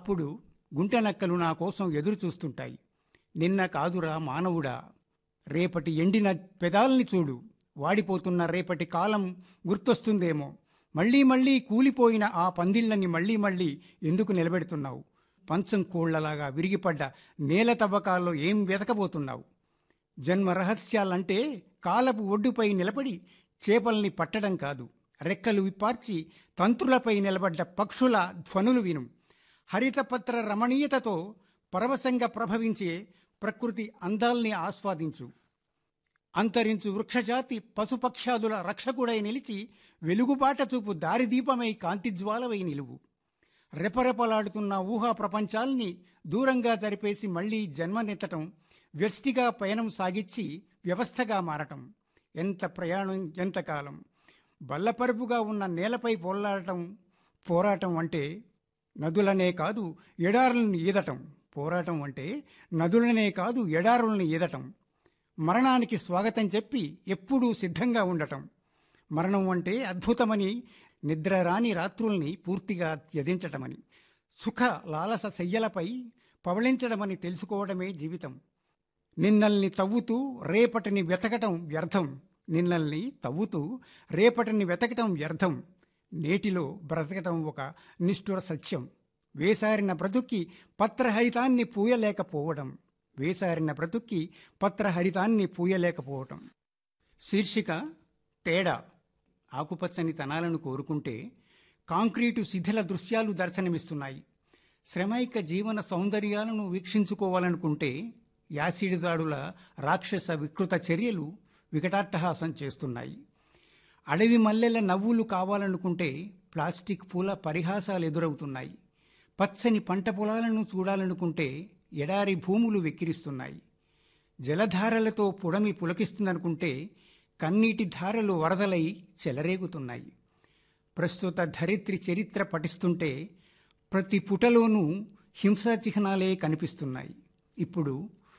అప్పుడు గుంటెనక్కలు నా కోసం ఎదురు చూస్తుంటాయి నిన్న కాదురా మానవుడా రేపటి ఎండిన పెదాల్ని చూడు వాడిపోతున్న రేపటి కాలం గుర్తొస్తుందేమో మళ్ళీ మళ్ళీ కూలిపోయిన ఆ పందిళ్ళని మళ్ళీ మళ్ళీ ఎందుకు నిలబెడుతున్నావు పంచం కోళ్లలాగా విరిగిపడ్డ నేల తవ్వకాల్లో ఏం వెతకబోతున్నావు జన్మ రహస్యాలంటే కాలపు ఒడ్డుపై నిలబడి చేపల్ని పట్టడం కాదు రెక్కలు విప్పార్చి తంత్రులపై నిలబడ్డ పక్షుల ధ్వనులు విను హరితపత్ర రమణీయతతో పరవశంగా ప్రభవించే ప్రకృతి అందాల్ని ఆస్వాదించు అంతరించు వృక్షజాతి పశుపక్షాదుల రక్షకుడై నిలిచి వెలుగుబాట చూపు దారిదీపమై కాంతిజ్వాలవై నిలువు రెపరెపలాడుతున్న ఊహా ప్రపంచాల్ని దూరంగా జరిపేసి మళ్లీ జన్మనెత్తటం వ్యష్టిగా పయనం సాగిచ్చి వ్యవస్థగా మారటం ఎంత ప్రయాణం ఎంతకాలం బల్లపరుపుగా ఉన్న నేలపై పొల్లాడటం పోరాటం అంటే నదులనే కాదు ఎడారులను ఈదటం పోరాటం అంటే నదులనే కాదు ఎడారులను ఈదటం మరణానికి స్వాగతం చెప్పి ఎప్పుడూ సిద్ధంగా ఉండటం మరణం అంటే అద్భుతమని నిద్ర రాని రాత్రుల్ని పూర్తిగా త్యజించటమని సుఖ లాలస శయ్యలపై పవళించడమని తెలుసుకోవడమే జీవితం నిన్నల్ని తవ్వుతూ రేపటిని వెతకటం వ్యర్థం నిన్నల్ని తవ్వుతూ రేపటిని వెతకటం వ్యర్థం నేటిలో బ్రతకటం ఒక నిష్ఠుర సత్యం వేసారిన బ్రతుక్కి పత్రహరితాన్ని పూయలేకపోవడం వేసారిన బ్రతుక్కి పత్రహరితాన్ని పూయలేకపోవటం శీర్షిక తేడా ఆకుపచ్చని తనాలను కోరుకుంటే కాంక్రీటు శిథిల దృశ్యాలు దర్శనమిస్తున్నాయి శ్రమైక జీవన సౌందర్యాలను వీక్షించుకోవాలనుకుంటే యాసిడ్ దాడుల రాక్షస వికృత చర్యలు వికటాట్టహాసం చేస్తున్నాయి అడవి మల్లెల నవ్వులు కావాలనుకుంటే ప్లాస్టిక్ పూల పరిహాసాలు ఎదురవుతున్నాయి పచ్చని పంట పొలాలను చూడాలనుకుంటే ఎడారి భూములు వెక్కిరిస్తున్నాయి జలధారలతో పుడమి పులకిస్తుందనుకుంటే కన్నీటి ధారలు వరదలై చెలరేగుతున్నాయి ప్రస్తుత ధరిత్రి చరిత్ర పఠిస్తుంటే ప్రతి పుటలోనూ హింసా చిహ్నాలే కనిపిస్తున్నాయి ఇప్పుడు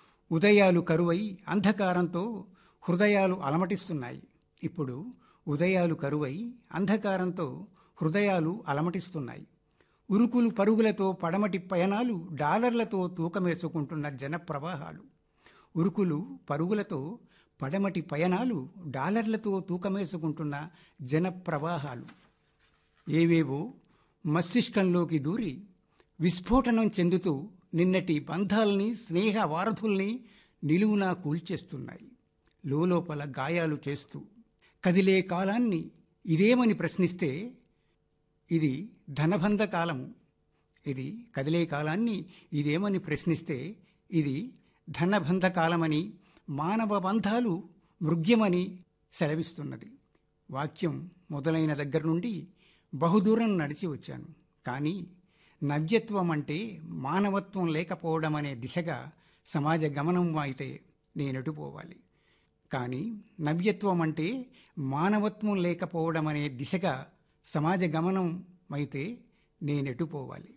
ఉదయాలు కరువై అంధకారంతో హృదయాలు అలమటిస్తున్నాయి ఇప్పుడు ఉదయాలు కరువై అంధకారంతో హృదయాలు అలమటిస్తున్నాయి ఉరుకులు పరుగులతో పడమటి పయనాలు డాలర్లతో తూకమేసుకుంటున్న జన ప్రవాహాలు ఉరుకులు పరుగులతో పడమటి పయనాలు డాలర్లతో తూకమేసుకుంటున్న జన ప్రవాహాలు ఏవేవో మస్తిష్కంలోకి దూరి విస్ఫోటనం చెందుతూ నిన్నటి బంధాల్ని స్నేహ వారధుల్ని నిలువునా కూల్చేస్తున్నాయి లోపల గాయాలు చేస్తూ కదిలే కాలాన్ని ఇదేమని ప్రశ్నిస్తే ఇది ధనబంధ కాలము ఇది కదిలే కాలాన్ని ఇదేమని ప్రశ్నిస్తే ఇది ధనబంధ కాలమని మానవ బంధాలు మృగ్యమని సెలవిస్తున్నది వాక్యం మొదలైన దగ్గర నుండి బహుదూరం నడిచి వచ్చాను కానీ నవ్యత్వం అంటే మానవత్వం లేకపోవడం అనే దిశగా సమాజ గమనం అయితే నేనెటు పోవాలి కానీ నవ్యత్వం అంటే మానవత్వం లేకపోవడం అనే దిశగా సమాజ గమనం అయితే నేనెటు పోవాలి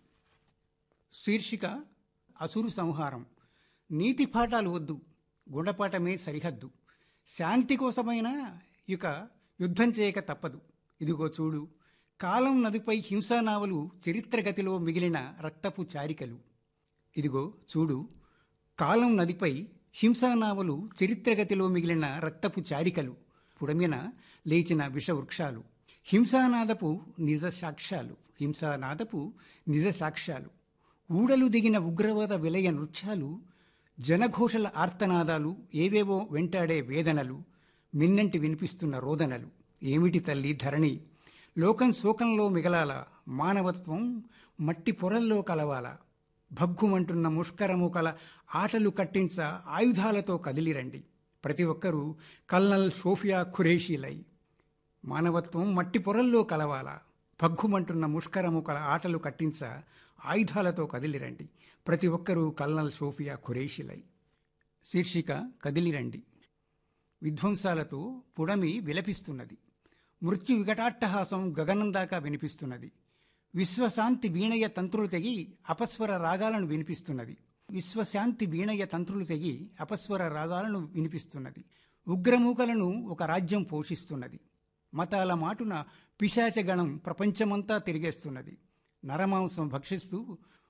శీర్షిక అసురు సంహారం నీతి పాఠాలు వద్దు గుణపాఠమే సరిహద్దు శాంతి కోసమైనా ఇక యుద్ధం చేయక తప్పదు ఇదిగో చూడు కాలం నదిపై హింసానావలు చరిత్రగతిలో మిగిలిన రక్తపు చారికలు ఇదిగో చూడు కాలం నదిపై హింసానావలు చరిత్రగతిలో మిగిలిన రక్తపు చారికలు పుడమిన లేచిన విషవృక్షాలు హింసానాదపు నిజ సాక్ష్యాలు హింసానాదపు నిజ సాక్ష్యాలు ఊడలు దిగిన ఉగ్రవాద విలయ నృత్యాలు జనఘోషల ఆర్తనాదాలు ఏవేవో వెంటాడే వేదనలు మిన్నంటి వినిపిస్తున్న రోదనలు ఏమిటి తల్లి ధరణి లోకం శోకంలో మిగలాల మానవత్వం మట్టి పొరల్లో కలవాల భగ్గుమంటున్న ముష్కరము కల ఆటలు కట్టించ ఆయుధాలతో కదిలిరండి ప్రతి ఒక్కరూ కల్నల్ సోఫియా ఖురేషీలై మానవత్వం మట్టి పొరల్లో కలవాల భగ్గుమంటున్న ముష్కరము కల ఆటలు కట్టించ ఆయుధాలతో కదిలిరండి ప్రతి ఒక్కరూ కల్నల్ సోఫియా ఖురేషిలై శీర్షిక కదిలిరండి విధ్వంసాలతో పుడమి విలపిస్తున్నది మృత్యు వికటాట్టహాసం గగనం దాకా వినిపిస్తున్నది విశ్వశాంతి వీణయ్య తంత్రులు తెగి అపస్వర రాగాలను వినిపిస్తున్నది విశ్వశాంతి వీణయ్య తంత్రులు తెగి అపస్వర రాగాలను వినిపిస్తున్నది ఉగ్రమూకలను ఒక రాజ్యం పోషిస్తున్నది మతాల మాటున పిశాచగణం ప్రపంచమంతా తిరిగేస్తున్నది నరమాంసం భక్షిస్తూ